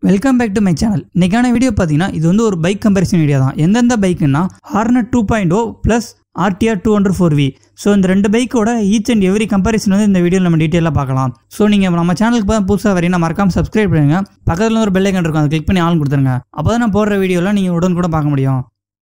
welcome back to my channel இன்னைக்கான video பார்த்தீங்கன்னா இது வந்து ஒரு பைக் கம்பேரிசன் வீடியோ தான் எந்தெந்த பைக்குன்னா Hornet two point o plus RTR two hundred four V so இந்த ரெண்டு பைக்கோட ஈச் அண்ட் எவ்ரி கம்பேரிசன் வந்து இந்த வீடியோவில் நம்ம டீட்டெயிலாக பார்க்கலாம் ஸோ நீங்கள் நம்ம சேனலுக்கு பார்த்து புதுசாக வரீங்கன்னா மறக்காம சப்ஸ்கிரைப் பண்ணுங்க பக்கத்தில் ஒரு பெல் ஐக்கன் இருக்கும் அதை கிளிக் பண்ணி ஆன் கொடுத்துருங்க அப்போ தான் நான் போடுற வீடியோலாம் நீங்கள் உடன் கூட பார்க்க முடியும்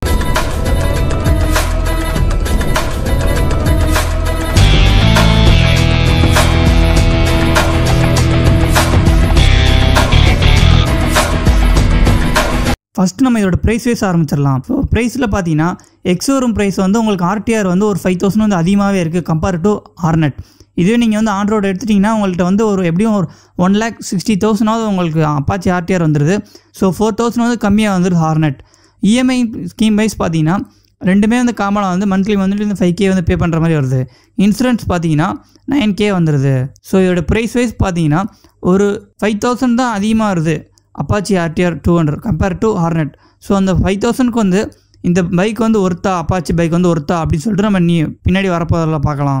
ஃபர்ஸ்ட் நம்ம இதோட ப்ரைஸ் வைஸ் ஆரம்பிச்சிடலாம் ஸோ ப்ரைஸில் பார்த்தீங்கன்னா எக்ஸோரூம் ப்ரைஸ் வந்து உங்களுக்கு ஆர்டிஆர் வந்து ஒரு ஃபைவ் தௌசண்ட் வந்து அதிகமாகவே இருக்குது கம்பேர் டு ஆர்னட் இதுவே நீங்கள் வந்து ஆண்ட்ராய்டு எடுத்துட்டிங்கன்னா உங்கள்கிட்ட வந்து ஒரு எப்படியும் ஒரு ஒன் லேக் சிக்ஸ்டி தௌசண்டாவது உங்களுக்கு அப்பாச்சி ஆர்டிஆர் வந்துடுது ஸோ ஃபோர் தௌசண்ட் வந்து கம்மியாக வந்துடுது ஹார்னட் இஎம்ஐ ஸ்கீம் வைஸ் பார்த்தீங்கன்னா ரெண்டுமே வந்து காமனாக வந்து மந்த்லி வந்துட்டு இந்த ஃபைவ் கே வந்து பே பண்ணுற மாதிரி வருது இன்சூரன்ஸ் பார்த்தீங்கன்னா நைன் கே வந்துடுது ஸோ இதோட ப்ரைஸ் வைஸ் பார்த்தீங்கன்னா ஒரு ஃபைவ் தௌசண்ட் தான் அதிகமாக வருது Apache RTR two hundred compare to Hornet so அந்த ஃபைவ் தௌசண்ட்க்கு வந்து இந்த பைக் வந்து ஒர்த்தா அப்பாச்சி பைக் வந்து ஒர்த்தா அப்படின்னு சொல்லிட்டு நம்ம நீ பின்னாடி வரப்போதில் பார்க்கலாம்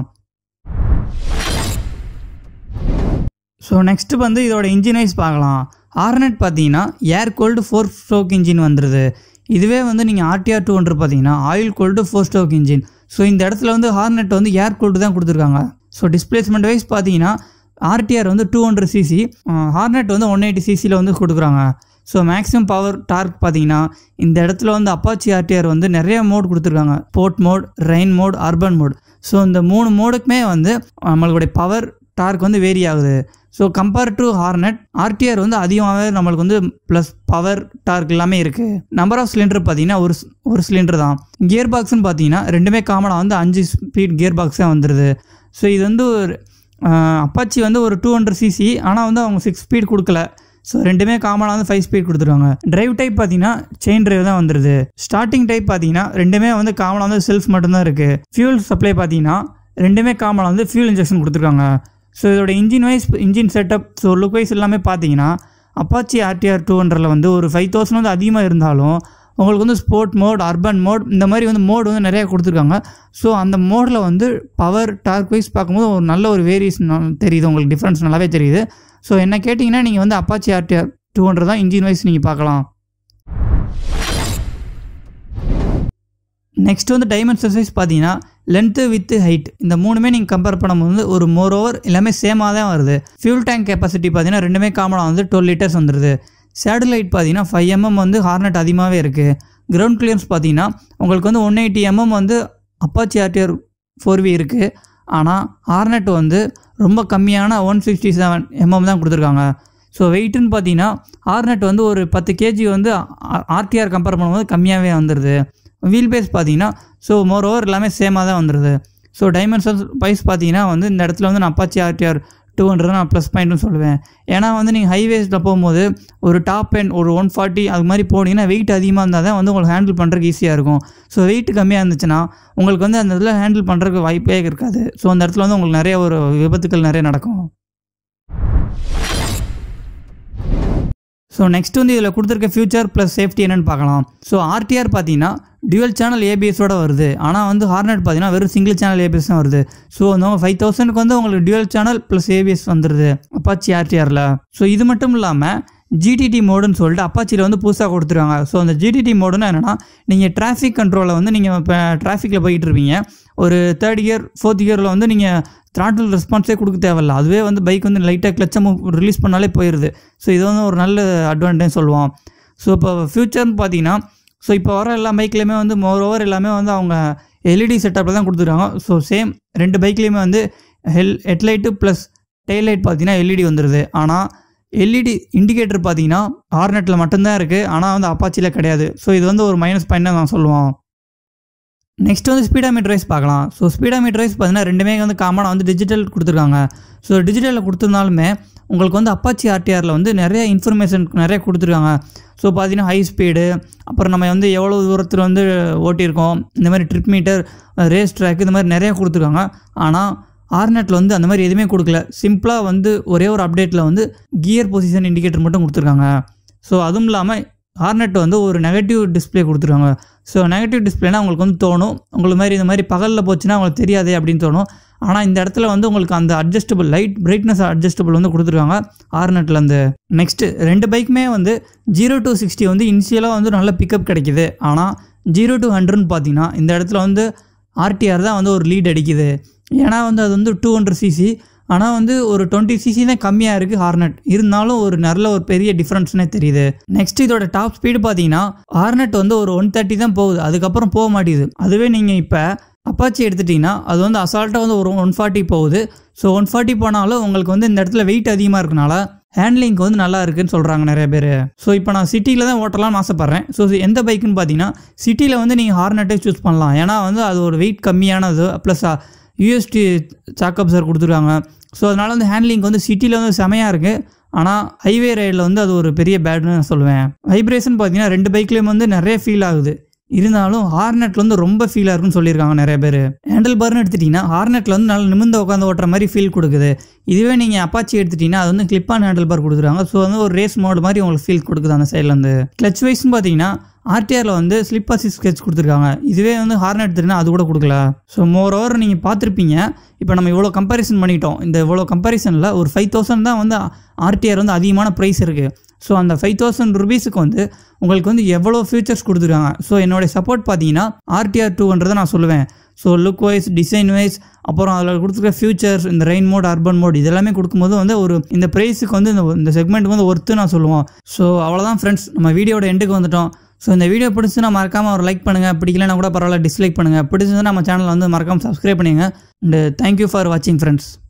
ஸோ நெக்ஸ்ட்டு வந்து இதோட இன்ஜின் வைஸ் பார்க்கலாம் ஹார்னட் பார்த்தீங்கன்னா air cooled four stroke engine வந்துடுது இதுவே வந்து நீங்கள் ஆர்டிஆர் டூ ஹண்ட்ரட் பார்த்தீங்கன்னா oil cooled four stroke engine so இந்த இடத்துல வந்து ஹார்னட் வந்து ஏர் கோல்டு தான் கொடுத்துருக்காங்க ஸோ டிஸ்பிளேஸ்மெண்ட் வைஸ் பார்த்தீங்கன்னா ஆர்டிஆர் வந்து டூ ஹண்ட்ரட் சிசி ஹார்னெட் வந்து ஒன் எயிட்டி சிசியில் வந்து கொடுக்குறாங்க ஸோ மேக்ஸிமம் பவர் டார்க் பார்த்தீங்கன்னா இந்த இடத்துல வந்து அப்பாச்சி ஆர்டிஆர் வந்து நிறைய மோட் கொடுத்துருக்காங்க sport mode rain mode urban mode so இந்த மூணு மோடுக்குமே வந்து நம்மளுடைய பவர் டார்க் வந்து வேரி ஆகுது so compare to Hornet RTR வந்து அதிகமாகவே நம்மளுக்கு வந்து ப்ளஸ் பவர் டார்க் எல்லாமே இருக்குது நம்பர் ஆஃப் சிலிண்டர் பார்த்தீங்கன்னா ஒரு ஒரு சிலிண்டர் தான் கியர் பாக்ஸ்னு பார்த்தீங்கன்னா ரெண்டுமே காமனாக வந்து அஞ்சு ஸ்பீட் கியர் பாக்ஸாக வந்துடுது ஸோ இது வந்து ஒரு அப்பாச்சி வந்து ஒரு டூ ஹண்ட்ரட் சிசி ஆனால் வந்து அவங்க சிக்ஸ் ஸ்பீட் கொடுக்கல ஸோ ரெண்டுமே காமனாக வந்து ஃபைவ் ஸ்பீட் கொடுத்துருவாங்க டிரைவ் டைப் பார்த்தீங்கன்னா செயின் டிரைவ் தான் வந்துடுது ஸ்டார்டிங் டைப் பார்த்தீங்கன்னா ரெண்டுமே வந்து காமனாக வந்து செல்ஃப் மட்டும்தான் இருக்குது ஃபியூல் சப்ளை பார்த்தீங்கன்னா ரெண்டுமே காமனாக வந்து ஃபியூல் இன்ஜெக்ஷன் கொடுத்துருக்காங்க ஸோ இதோட engine wise engine setup so look wise எல்லாமே பார்த்தீங்கன்னா அப்பாச்சி ஆர்டிஆர் டூ ஹண்ட்ரடில் வந்து ஒரு ஃபைவ் தௌசண்ட் வந்து அதிகமாக இருந்தாலும் உங்களுக்கு வந்து ஸ்போர்ட் மோட் அர்பன் மோட் இந்த மாதிரி வந்து மோட் வந்து நிறையா கொடுத்துருக்காங்க ஸோ அந்த மோடில் வந்து பவர் டார்க் வைஸ் பார்க்கும்போது ஒரு நல்ல ஒரு வேரியேஷன் தெரியுது உங்களுக்கு டிஃப்ரென்ஸ் நல்லாவே தெரியுது ஸோ என்ன கேட்டிங்கன்னா நீங்கள் வந்து அப்பாச்சி ஆர்டிஆர் டூ ஹண்ட்ரட் தான் இன்ஜின் வைஸ் நீங்கள் பார்க்கலாம் நெக்ஸ்ட் வந்து டைமென்ஷன் சைஸ் பார்த்தீங்கன்னா லென்த்து வித்து ஹைட் இந்த மூணுமே நீங்கள் கம்பேர் பண்ணும்போது ஒரு மோர் ஓவர் எல்லாமே சேமாக தான் வருது ஃபியூல் டேங்க் கெப்பாசிட்டி பார்த்தீங்கன்னா ரெண்டுமே காமனாக வந்து டுவெல் லிட்டர்ஸ் வந்துடுது சேட்டலைட் பார்த்தீங்கன்னா ஃபைவ் எம்எம் வந்து ஹார்னட் அதிகமாகவே இருக்குது கிரவுண்ட் கிளியர்ஸ் பார்த்தீங்கன்னா உங்களுக்கு வந்து ஒன் எயிட்டி எம்எம் வந்து அப்பாச்சி ஆர்டிஆர் ஃபோர் வி இருக்குது ஆனால் ஹார்னட் வந்து ரொம்ப கம்மியான ஒன் சிக்ஸ்டி செவன் எம்எம் தான் கொடுத்துருக்காங்க ஸோ வெயிட்டுன்னு பார்த்தீங்கன்னா ஹார்னட் வந்து ஒரு பத்து கேஜி வந்து ஆர்டிஆர் கம்பேர் பண்ணும்போது கம்மியாகவே வந்துடுது வீல் பேஸ் பார்த்தீங்கன்னா ஸோ மோர் ஓவர் எல்லாமே சேமாக தான் வந்துடுது ஸோ டைமென்ஷன்ஸ் வைஸ் பார்த்தீங்கன்னா வந்து இந்த இடத்துல வந்து நான் அப்பாச்சி ஆர்டிஆர் டூ ஹண்ட்ரட் நான் ப்ளஸ் பாயிண்ட்னு சொல்லுவேன் ஏன்னா வந்து நீங்கள் ஹைவேஸில் போகும்போது ஒரு டாப் எண்ட் ஒரு ஒன் ஃபார்ட்டி அது மாதிரி போனீங்கன்னா வெயிட் அதிகமாக இருந்தால் தான் வந்து உங்களுக்கு ஹேண்டில் பண்ணுறதுக்கு ஈஸியாக இருக்கும் ஸோ வெயிட் கம்மியாக இருந்துச்சுன்னா உங்களுக்கு வந்து அந்த இதில் ஹேண்டில் பண்ணுறதுக்கு வாய்ப்பே இருக்காது ஸோ அந்த இடத்துல வந்து உங்களுக்கு நிறைய ஒரு விபத்துக்கள் நிறைய நடக்கும் ஸோ நெக்ஸ்ட் வந்து இதில் கொடுத்துருக்க ஃபியூச்சர் ப்ளஸ் சேஃப்டி என்னென்னு பார்க்கலாம் ஸோ ஆர்டிஆர் பார்த்தீங்கன்னா டியூவல் சேனல் ஏபிஎஸோட வருது ஆனால் வந்து ஹார்னட் பார்த்தீங்கன்னா வெறும் சிங்கிள் சேனல் ஏபிஎஸ் தான் வருது ஸோ வந்து ஃபைவ் தௌசண்ட்க்கு வந்து உங்களுக்கு டியூவல் சேனல் ப்ளஸ் ஏபிஎஸ் வந்துடுது அப்பாச்சி ஆர்டிஆரில் ஸோ இது மட்டும் இல்லாமல் ஜிடிடி மோடுன்னு சொல்லிட்டு அப்பாச்சியில் வந்து புதுசாக கொடுத்துருவாங்க ஸோ அந்த ஜிடிடி மோடுன்னு என்னென்னா நீங்கள் டிராஃபிக் கண்ட்ரோலில் வந்து நீங்கள் இப்போ டிராஃபிக்கில் போயிட்டு இருப்பீங்க ஒரு தேர்ட் இயர் ஃபோர்த் இயரில் வந்து நீங்கள் த்ராட்டில் ரெஸ்பான்ஸே கொடுக்க தேவையில்ல அதுவே வந்து பைக் வந்து லைட்டாக கிளச்சம் ரிலீஸ் பண்ணாலே போயிடுது ஸோ இது வந்து ஒரு நல்ல அட்வான்டேஜ் சொல்லுவோம் ஸோ இப்போ ஃப்யூச்சர்னு பார்த்தீங்கன்னா ஸோ இப்போ வர எல்லா பைக்லேயுமே வந்து மோர் ஓவர் எல்லாமே வந்து அவங்க எல்இடி செட்டப்பில் தான் கொடுத்துருக்காங்க ஸோ சேம் ரெண்டு பைக்லேயுமே வந்து ஹெல் ஹெட்லைட்டு ப்ளஸ் டெய்ல் லைட் பார்த்தீங்கன்னா எல்இடி வந்துடுது ஆனால் எல்இடி இண்டிகேட்டர் பார்த்தீங்கன்னா ஹார்னெட்டில் மட்டும்தான் இருக்குது ஆனால் வந்து அப்பாச்சியில் கிடையாது ஸோ இது வந்து ஒரு மைனஸ் பாயிண்ட் தான் சொல்லுவோம் நெக்ஸ்ட் வந்து ஸ்பீடாமீட்டர் ரைஸ் பார்க்கலாம் ஸோ ஸ்பீடாமீட்டர் ரைஸ் பார்த்தீங்கன்னா ரெண்டுமே வந்து காமனாக வந்து டிஜிட்டல் கொடுத்துருக்காங்க ஸோ டிஜிட்டலில் கொடுத்துருந்தாலுமே உங்களுக்கு வந்து அப்பாச்சி ஆர்டிஆரில் வந்து நிறைய இன்ஃபர்மேஷன் நிறைய கொடுத்துருக்காங்க ஸோ பார்த்தீங்கன்னா ஹை ஸ்பீடு அப்புறம் நம்ம வந்து எவ்வளோ தூரத்தில் வந்து ஓட்டியிருக்கோம் இந்த மாதிரி ட்ரிப் மீட்டர் ரேஸ் ட்ராக் இந்த மாதிரி நிறைய கொடுத்துருக்காங்க ஆனால் ஆர்நெட்டில் வந்து அந்த மாதிரி எதுவுமே கொடுக்கல சிம்பிளாக வந்து ஒரே ஒரு அப்டேட்டில் வந்து கியர் பொசிஷன் இண்டிகேட்டர் மட்டும் கொடுத்துருக்காங்க ஸோ அதுவும் இல்லாமல் ஹார்னெட் வந்து ஒரு நெகட்டிவ் டிஸ்பிளே கொடுத்துருவாங்க ஸோ நெகட்டிவ் டிஸ்பிளேனா உங்களுக்கு வந்து தோணும் உங்களுக்கு மாதிரி இந்த மாதிரி பகலில் போச்சுன்னா உங்களுக்கு தெரியாதே அப்படின்னு தோணும் ஆனால் இந்த இடத்துல வந்து உங்களுக்கு அந்த அட்ஜஸ்டபிள் லைட் பிரைட்னஸ் அட்ஜஸ்டபிள் வந்து கொடுத்துருக்காங்க ஆர்னெட்லேருந்து நெக்ஸ்ட்டு ரெண்டு பைக்குமே வந்து ஜீரோ டு சிக்ஸ்டி வந்து இனிஷியலாக வந்து நல்ல பிக்கப் கிடைக்குது ஆனால் ஜீரோ டு ஹண்ட்ரட்னு பார்த்தீங்கன்னா இந்த இடத்துல வந்து ஆர்டிஆர் தான் வந்து ஒரு லீட் அடிக்குது ஏன்னா வந்து அது வந்து டூ ஹண்ட்ரட் சிசி ஆனால் வந்து ஒரு டுவெண்ட்டி சிசி தான் கம்மியாக இருக்குது ஹார்னட் இருந்தாலும் ஒரு நல்ல ஒரு பெரிய டிஃப்ரென்ஸ்னே தெரியுது நெக்ஸ்ட் இதோட டாப் ஸ்பீடு பார்த்தீங்கன்னா ஹார்னட் வந்து ஒரு ஒன் தேர்ட்டி தான் போகுது அதுக்கப்புறம் போக மாட்டேங்குது அதுவே நீங்கள் இப்போ அப்பாச்சி எடுத்துட்டிங்கன்னா அது வந்து அசால்ட்டாக வந்து ஒரு ஒன் ஃபார்ட்டி போகுது ஸோ ஒன் ஃபார்ட்டி போனாலும் உங்களுக்கு வந்து இந்த இடத்துல வெயிட் அதிகமாக இருக்கனால ஹேண்ட்லிங் வந்து நல்லா இருக்குன்னு சொல்கிறாங்க நிறைய பேர் ஸோ இப்போ நான் சிட்டியில் தான் ஓட்டலாம்னு ஆசைப்பட்றேன் ஸோ எந்த பைக்குன்னு பார்த்தீங்கன்னா சிட்டியில் வந்து நீங்கள் ஹார்னட்டே சூஸ் பண்ணலாம் ஏன்னா வந்து அது ஒரு வெயிட் கம்மியானது ப்ளஸ் யூஎஸ்டி சாக்கப் சார் கொடுத்துருக்காங்க ஸோ அதனால் வந்து ஹேண்ட்லிங் வந்து சிட்டியில் வந்து செமையாக இருக்குது ஆனால் ஹைவே ரைடில் வந்து அது ஒரு பெரிய பேட்னு நான் சொல்லுவேன் வைப்ரேஷன் பார்த்தீங்கன்னா ரெண்டு பைக்லேயும் வந்து நிறைய ஃபீல் ஆகுது இருந்தாலும் ஹார்னெட்ல வந்து ரொம்ப ஃபீலாக இருக்குன்னு சொல்லியிருக்காங்க நிறைய பேர் ஹேண்டில் பார்னு எடுத்துட்டிங்கன்னா ஹார்னெட்டில் வந்து நல்லா நிமிர்ந்து உட்காந்து ஓட்டுற மாதிரி ஃபீல் கொடுக்குது இதுவே நீங்கள் அப்பாச்சி எடுத்துட்டிங்கன்னா அது வந்து கிளிப் ஆன் ஹேண்டில் பார் கொடுக்குறாங்க ஸோ வந்து ஒரு ரேஸ் மோடு மாதிரி உங்களுக்கு ஃபீல் கொடுக்குது அந்த சைட்லேருந்து கிளச் வைஸ்னு பார்த்தீங்கன்னா ஆர்டிஆரில் வந்து ஸ்லிப் அசிஸ் ஸ்கெட்ச் கொடுத்துருக்காங்க இதுவே வந்து ஹார்ன் எடுத்துட்டுனா அது கூட கொடுக்கல ஸோ மோர் ஓவர் நீங்கள் பார்த்துருப்பீங்க இப்போ நம்ம இவ்வளோ கம்பேரிசன் பண்ணிட்டோம் இந்த இவ்வளோ கம்பேரிசனில் ஒரு ஃபைவ் தௌசண்ட் தான் வந்து ஆர்டிஆர் வந்து அதிகமான ப்ரைஸ் இருக்குது ஸோ அந்த ஃபைவ் தௌசண்ட் ருபீஸுக்கு வந்து உங்களுக்கு வந்து எவ்வளோ ஃபியூச்சர்ஸ் கொடுத்துருக்காங்க ஸோ என்னுடைய சப்போர்ட் பார்த்தீங்கன்னா ஆர்டிஆர் டூ ஹண்ட்ரட் நான் சொல்லுவேன் so look wise design wise அப்புறம் அதில் கொடுத்துருக்க ஃபியூச்சர்ஸ் இந்த ரெயின் மோட் அர்பன் மோட் இதெல்லாமே கொடுக்கும்போது வந்து ஒரு இந்த ப்ரைஸுக்கு வந்து இந்த இந்த செக்மெண்ட் வந்து ஒர்த்து நான் சொல்லுவோம் ஸோ அவ்வளோதான் ஃப்ரெண்ட்ஸ் நம்ம வீடியோட எண்டுக்கு வந்துட்டோம் ஸோ இந்த வீடியோ பிடிச்சுன்னா மறக்காமல் ஒரு லைக் பண்ணுங்கள் பிடிக்கலனா கூட பரவாயில்ல டிஸ்லைக் பண்ணுங்கள் பிடிச்சதுன்னா நம்ம சேனல் வந்து மறக்காமல் சப்ஸ்கிரைப் பண்ணுங்க அண்ட் தேங்க்யூ ஃபார் வாட்சிங் ஃப்ரெண்ட்ஸ்